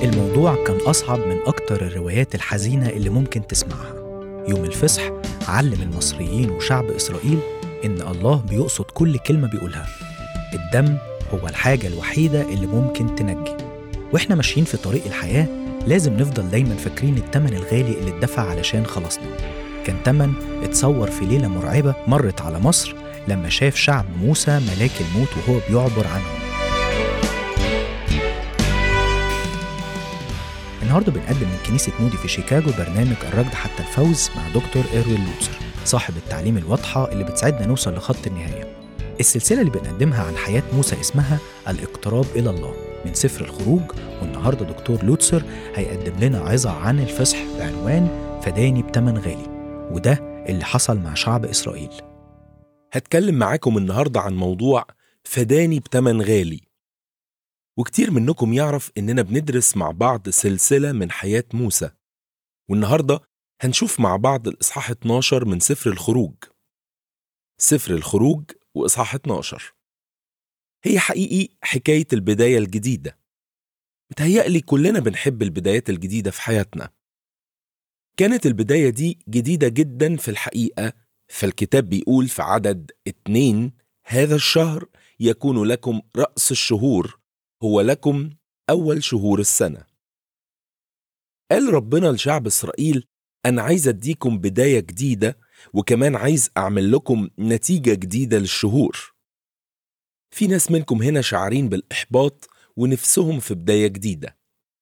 الموضوع كان أصعب من أكتر الروايات الحزينة اللي ممكن تسمعها يوم الفصح علم المصريين وشعب إسرائيل إن الله بيقصد كل كلمة بيقولها الدم هو الحاجة الوحيدة اللي ممكن تنجي وإحنا ماشيين في طريق الحياة لازم نفضل دايما فاكرين التمن الغالي اللي اتدفع علشان خلصنا كان تمن اتصور في ليلة مرعبة مرت على مصر لما شاف شعب موسى ملاك الموت وهو بيعبر عنهم النهارده بنقدم من كنيسة مودي في شيكاغو برنامج الركض حتى الفوز مع دكتور إيروين لوتسر صاحب التعليم الواضحة اللي بتساعدنا نوصل لخط النهاية السلسلة اللي بنقدمها عن حياة موسى اسمها الاقتراب إلى الله من سفر الخروج والنهارده دكتور لوتسر هيقدم لنا عظة عن الفصح بعنوان فداني بتمن غالي وده اللي حصل مع شعب إسرائيل هتكلم معاكم النهاردة عن موضوع فداني بتمن غالي وكتير منكم يعرف إننا بندرس مع بعض سلسلة من حياة موسى والنهاردة هنشوف مع بعض الإصحاح 12 من سفر الخروج سفر الخروج وإصحاح 12 هي حقيقي حكاية البداية الجديدة متهيألي كلنا بنحب البدايات الجديدة في حياتنا كانت البداية دي جديدة جدا في الحقيقة فالكتاب بيقول في عدد اتنين هذا الشهر يكون لكم رأس الشهور هو لكم أول شهور السنة قال ربنا لشعب إسرائيل أنا عايز أديكم بداية جديدة وكمان عايز أعمل لكم نتيجة جديدة للشهور في ناس منكم هنا شعرين بالإحباط ونفسهم في بداية جديدة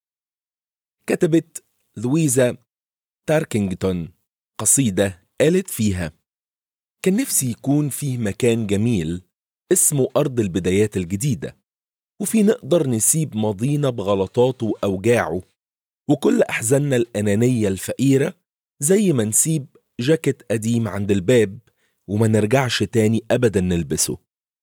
كتبت لويزا تاركينجتون قصيدة قالت فيها كان نفسي يكون فيه مكان جميل اسمه أرض البدايات الجديدة وفي نقدر نسيب ماضينا بغلطاته وأوجاعه وكل أحزاننا الأنانية الفقيرة زي ما نسيب جاكيت قديم عند الباب وما نرجعش تاني أبدا نلبسه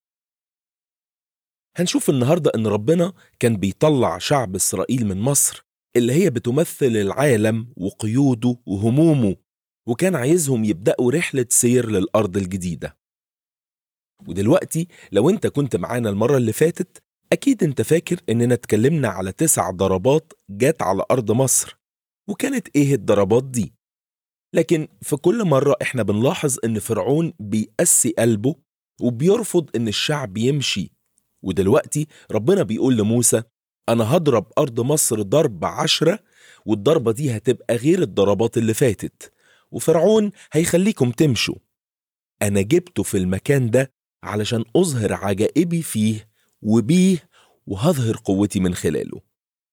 هنشوف النهاردة إن ربنا كان بيطلع شعب إسرائيل من مصر اللي هي بتمثل العالم وقيوده وهمومه وكان عايزهم يبدأوا رحلة سير للأرض الجديدة ودلوقتي لو انت كنت معانا المرة اللي فاتت أكيد انت فاكر إننا اتكلمنا على تسع ضربات جت على أرض مصر وكانت إيه الضربات دي؟ لكن في كل مرة إحنا بنلاحظ إن فرعون بيقسي قلبه وبيرفض إن الشعب يمشي ودلوقتي ربنا بيقول لموسى أنا هضرب أرض مصر ضربة عشرة والضربة دي هتبقى غير الضربات اللي فاتت وفرعون هيخليكم تمشوا أنا جبته في المكان ده علشان أظهر عجائبي فيه وبيه وهظهر قوتي من خلاله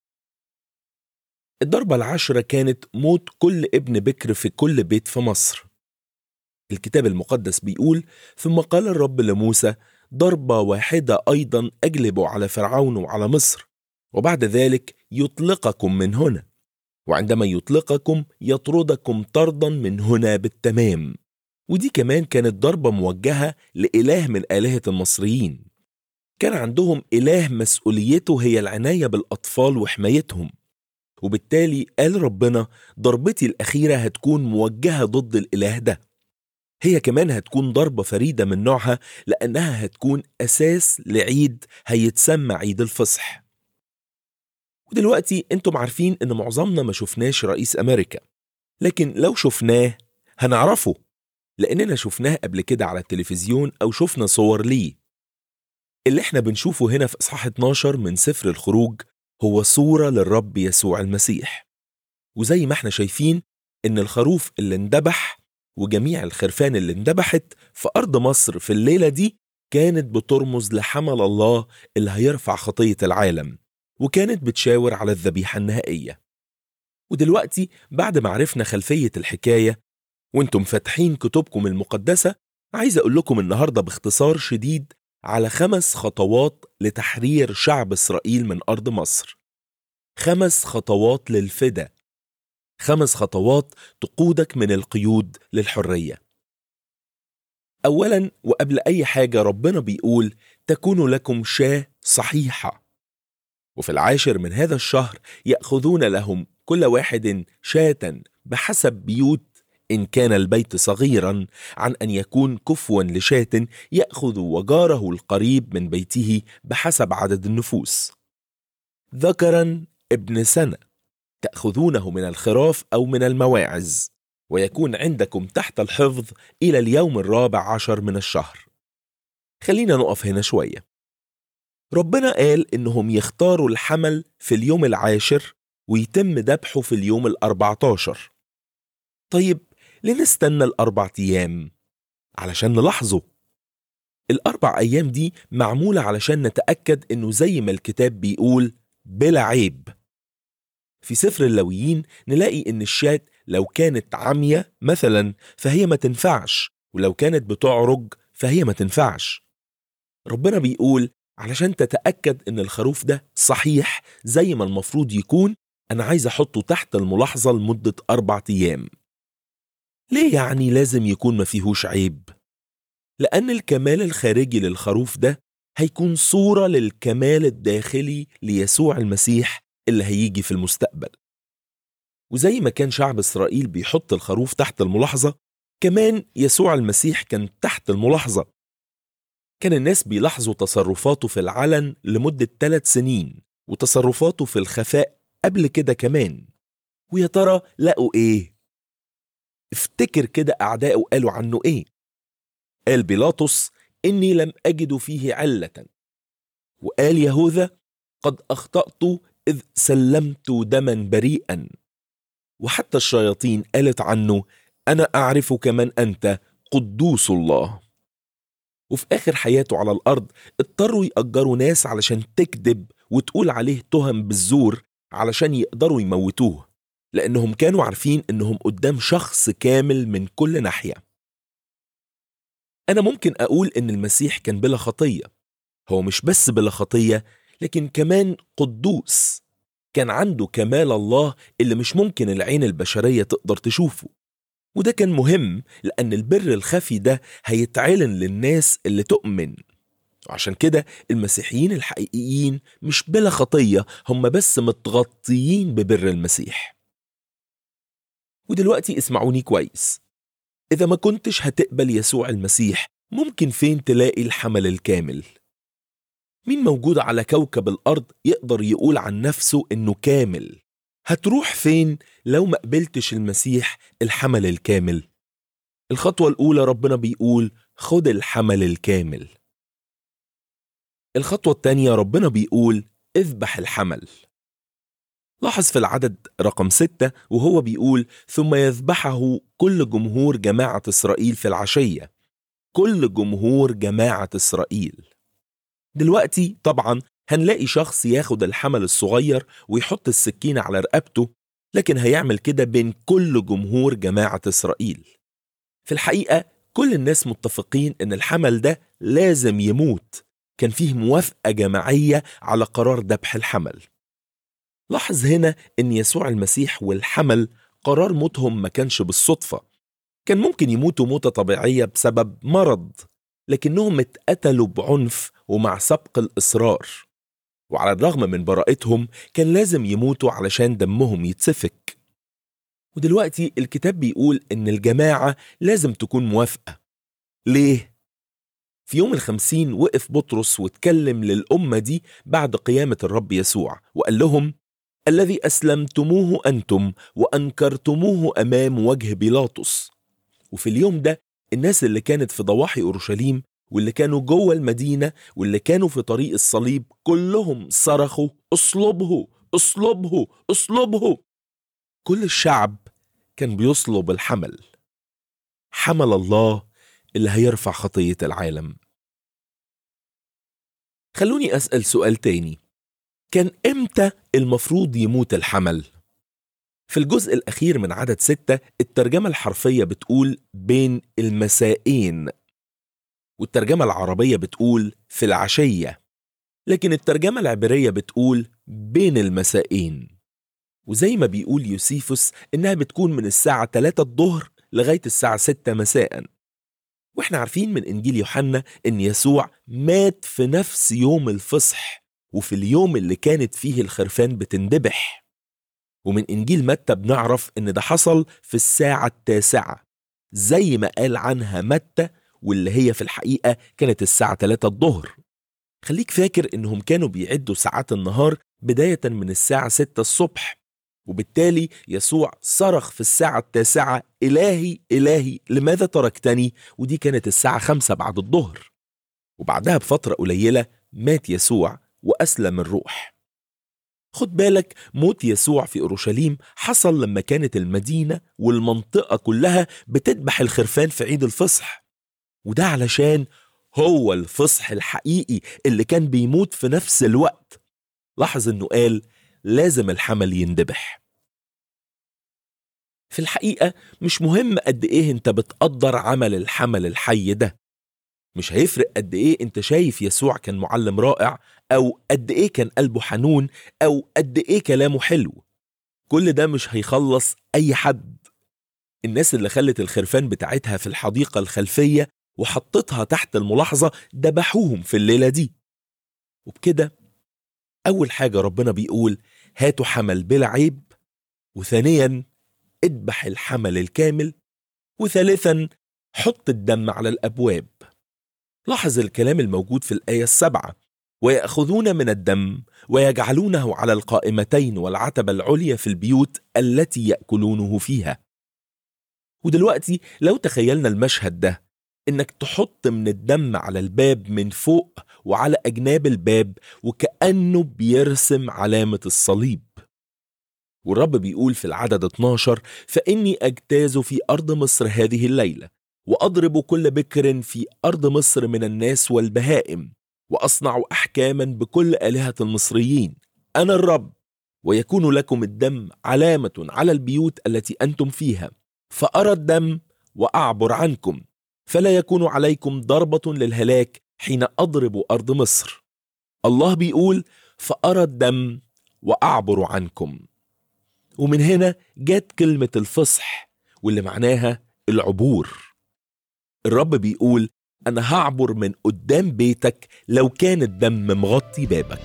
الضربة العشرة كانت موت كل ابن بكر في كل بيت في مصر الكتاب المقدس بيقول ثم قال الرب لموسى ضربة واحدة أيضا أجلب على فرعون وعلى مصر وبعد ذلك يطلقكم من هنا وعندما يطلقكم يطردكم طردا من هنا بالتمام ودي كمان كانت ضربة موجهة لإله من آلهة المصريين كان عندهم إله مسؤوليته هي العناية بالأطفال وحمايتهم وبالتالي قال ربنا ضربتي الأخيرة هتكون موجهة ضد الإله ده هي كمان هتكون ضربة فريدة من نوعها لأنها هتكون أساس لعيد هيتسمى عيد الفصح ودلوقتي انتم عارفين ان معظمنا ما شفناش رئيس امريكا لكن لو شفناه هنعرفه لاننا شفناه قبل كده على التلفزيون او شفنا صور ليه اللي احنا بنشوفه هنا في اصحاح 12 من سفر الخروج هو صورة للرب يسوع المسيح وزي ما احنا شايفين ان الخروف اللي اندبح وجميع الخرفان اللي اندبحت في ارض مصر في الليلة دي كانت بترمز لحمل الله اللي هيرفع خطية العالم وكانت بتشاور على الذبيحة النهائية ودلوقتي بعد ما عرفنا خلفية الحكاية وانتم فاتحين كتبكم المقدسة عايز أقول لكم النهاردة باختصار شديد على خمس خطوات لتحرير شعب إسرائيل من أرض مصر خمس خطوات للفدا خمس خطوات تقودك من القيود للحرية أولا وقبل أي حاجة ربنا بيقول تكون لكم شاة صحيحة وفي العاشر من هذا الشهر ياخذون لهم كل واحد شاة بحسب بيوت ان كان البيت صغيرا عن ان يكون كفوا لشاة ياخذ وجاره القريب من بيته بحسب عدد النفوس ذكرا ابن سنة تأخذونه من الخراف أو من المواعز ويكون عندكم تحت الحفظ إلى اليوم الرابع عشر من الشهر خلينا نقف هنا شوية ربنا قال إنهم يختاروا الحمل في اليوم العاشر ويتم ذبحه في اليوم الأربعة عشر طيب ليه نستنى الأربع أيام؟ علشان نلاحظه الأربع أيام دي معمولة علشان نتأكد إنه زي ما الكتاب بيقول بلا عيب في سفر اللويين نلاقي إن الشاة لو كانت عمية مثلا فهي ما تنفعش ولو كانت بتعرج فهي ما تنفعش ربنا بيقول علشان تتأكد إن الخروف ده صحيح زي ما المفروض يكون أنا عايز أحطه تحت الملاحظة لمدة أربع أيام ليه يعني لازم يكون ما فيهوش عيب؟ لأن الكمال الخارجي للخروف ده هيكون صورة للكمال الداخلي ليسوع المسيح اللي هيجي في المستقبل وزي ما كان شعب إسرائيل بيحط الخروف تحت الملاحظة كمان يسوع المسيح كان تحت الملاحظة كان الناس بيلاحظوا تصرفاته في العلن لمدة ثلاث سنين وتصرفاته في الخفاء قبل كده كمان ويا ترى لقوا ايه؟ افتكر كده أعدائه قالوا عنه ايه؟ قال بيلاطس إني لم أجد فيه علة وقال يهوذا قد أخطأت إذ سلمت دما بريئا وحتى الشياطين قالت عنه أنا أعرفك من أنت قدوس الله وفي آخر حياته على الأرض اضطروا يأجروا ناس علشان تكذب وتقول عليه تهم بالزور علشان يقدروا يموتوه لأنهم كانوا عارفين إنهم قدام شخص كامل من كل ناحية أنا ممكن أقول إن المسيح كان بلا خطية هو مش بس بلا خطية لكن كمان قدوس كان عنده كمال الله اللي مش ممكن العين البشرية تقدر تشوفه وده كان مهم لأن البر الخفي ده هيتعلن للناس اللي تؤمن وعشان كده المسيحيين الحقيقيين مش بلا خطية هم بس متغطيين ببر المسيح ودلوقتي اسمعوني كويس إذا ما كنتش هتقبل يسوع المسيح ممكن فين تلاقي الحمل الكامل مين موجود على كوكب الأرض يقدر يقول عن نفسه إنه كامل هتروح فين لو ما قبلتش المسيح الحمل الكامل الخطوة الأولى ربنا بيقول خد الحمل الكامل الخطوة التانية ربنا بيقول اذبح الحمل لاحظ في العدد رقم ستة وهو بيقول ثم يذبحه كل جمهور جماعة إسرائيل في العشية كل جمهور جماعة إسرائيل دلوقتي طبعا هنلاقي شخص ياخد الحمل الصغير ويحط السكينة على رقبته لكن هيعمل كده بين كل جمهور جماعة إسرائيل في الحقيقة كل الناس متفقين إن الحمل ده لازم يموت كان فيه موافقة جماعية على قرار ذبح الحمل لاحظ هنا إن يسوع المسيح والحمل قرار موتهم ما كانش بالصدفة كان ممكن يموتوا موتة طبيعية بسبب مرض لكنهم اتقتلوا بعنف ومع سبق الإصرار وعلى الرغم من براءتهم كان لازم يموتوا علشان دمهم يتسفك ودلوقتي الكتاب بيقول إن الجماعة لازم تكون موافقة ليه؟ في يوم الخمسين وقف بطرس واتكلم للأمة دي بعد قيامة الرب يسوع وقال لهم الذي أسلمتموه أنتم وأنكرتموه أمام وجه بيلاطس وفي اليوم ده الناس اللي كانت في ضواحي أورشليم واللي كانوا جوه المدينة واللي كانوا في طريق الصليب كلهم صرخوا اصلبه اصلبه اصلبه كل الشعب كان بيصلب الحمل حمل الله اللي هيرفع خطية العالم خلوني أسأل سؤال تاني كان إمتى المفروض يموت الحمل؟ في الجزء الأخير من عدد ستة الترجمة الحرفية بتقول بين المسائين والترجمة العربية بتقول في العشية لكن الترجمة العبرية بتقول بين المسائين وزي ما بيقول يوسيفوس إنها بتكون من الساعة 3 الظهر لغاية الساعة 6 مساء واحنا عارفين من إنجيل يوحنا إن يسوع مات في نفس يوم الفصح وفي اليوم اللي كانت فيه الخرفان بتندبح ومن إنجيل متى بنعرف إن ده حصل في الساعة التاسعة زي ما قال عنها متى واللي هي في الحقيقة كانت الساعة 3 الظهر خليك فاكر إنهم كانوا بيعدوا ساعات النهار بداية من الساعة 6 الصبح وبالتالي يسوع صرخ في الساعة التاسعة إلهي إلهي لماذا تركتني ودي كانت الساعة خمسة بعد الظهر وبعدها بفترة قليلة مات يسوع وأسلم الروح خد بالك موت يسوع في أورشليم حصل لما كانت المدينة والمنطقة كلها بتذبح الخرفان في عيد الفصح وده علشان هو الفصح الحقيقي اللي كان بيموت في نفس الوقت لاحظ انه قال لازم الحمل يندبح في الحقيقة مش مهم قد ايه انت بتقدر عمل الحمل الحي ده مش هيفرق قد ايه انت شايف يسوع كان معلم رائع او قد ايه كان قلبه حنون او قد ايه كلامه حلو كل ده مش هيخلص اي حد الناس اللي خلت الخرفان بتاعتها في الحديقة الخلفية وحطتها تحت الملاحظة دبحوهم في الليلة دي وبكده أول حاجة ربنا بيقول هاتوا حمل بلا عيب وثانيا اذبح الحمل الكامل وثالثا حط الدم على الأبواب لاحظ الكلام الموجود في الآية السبعة ويأخذون من الدم ويجعلونه على القائمتين والعتبة العليا في البيوت التي يأكلونه فيها ودلوقتي لو تخيلنا المشهد ده انك تحط من الدم على الباب من فوق وعلى اجناب الباب وكانه بيرسم علامه الصليب والرب بيقول في العدد 12 فاني اجتاز في ارض مصر هذه الليله واضرب كل بكر في ارض مصر من الناس والبهائم واصنع احكاما بكل الهه المصريين انا الرب ويكون لكم الدم علامه على البيوت التي انتم فيها فارى الدم واعبر عنكم فلا يكون عليكم ضربة للهلاك حين أضرب أرض مصر. الله بيقول: فأرى الدم وأعبر عنكم. ومن هنا جت كلمة الفصح واللي معناها العبور. الرب بيقول: أنا هعبر من قدام بيتك لو كان الدم مغطي بابك.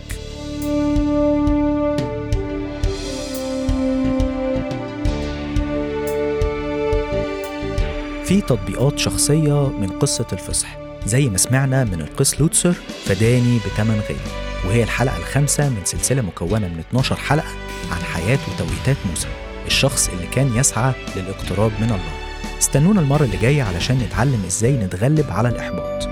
في تطبيقات شخصية من قصة الفصح زي ما سمعنا من القس لوتسر فداني بتمن غالي وهي الحلقة الخامسة من سلسلة مكونة من 12 حلقة عن حياة وتوقيتات موسى الشخص اللي كان يسعى للاقتراب من الله استنونا المرة اللي جاية علشان نتعلم ازاي نتغلب على الإحباط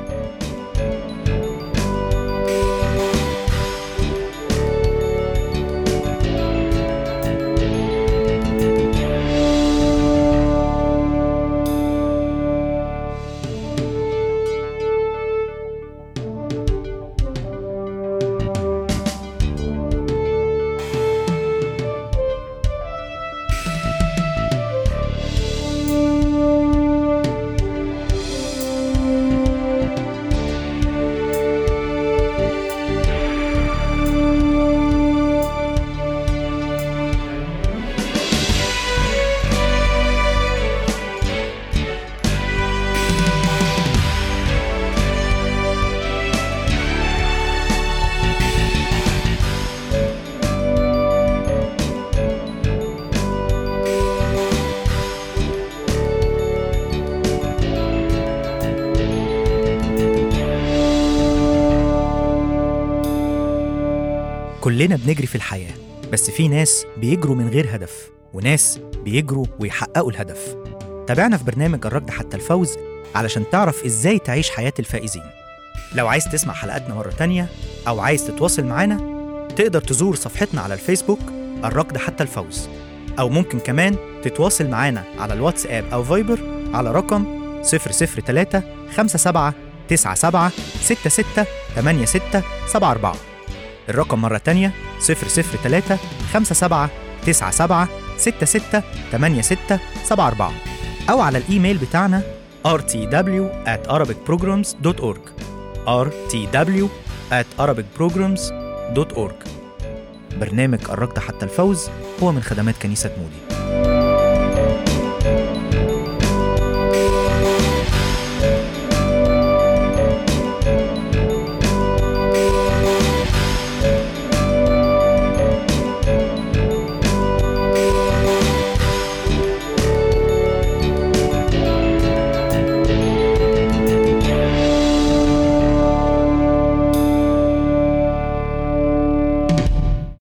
كلنا بنجري في الحياة بس في ناس بيجروا من غير هدف وناس بيجروا ويحققوا الهدف تابعنا في برنامج الركض حتى الفوز علشان تعرف ازاي تعيش حياة الفائزين لو عايز تسمع حلقاتنا مرة تانية أو عايز تتواصل معانا تقدر تزور صفحتنا على الفيسبوك الركض حتى الفوز أو ممكن كمان تتواصل معانا على الواتساب أو فايبر على رقم 003 57 97 66 86 74 الرقم مرة تانية 003 57 97 66 86 74 أو على الإيميل بتاعنا rtw at arabicprograms.org rtw at arabicprograms.org برنامج الركض حتى الفوز هو من خدمات كنيسة مودي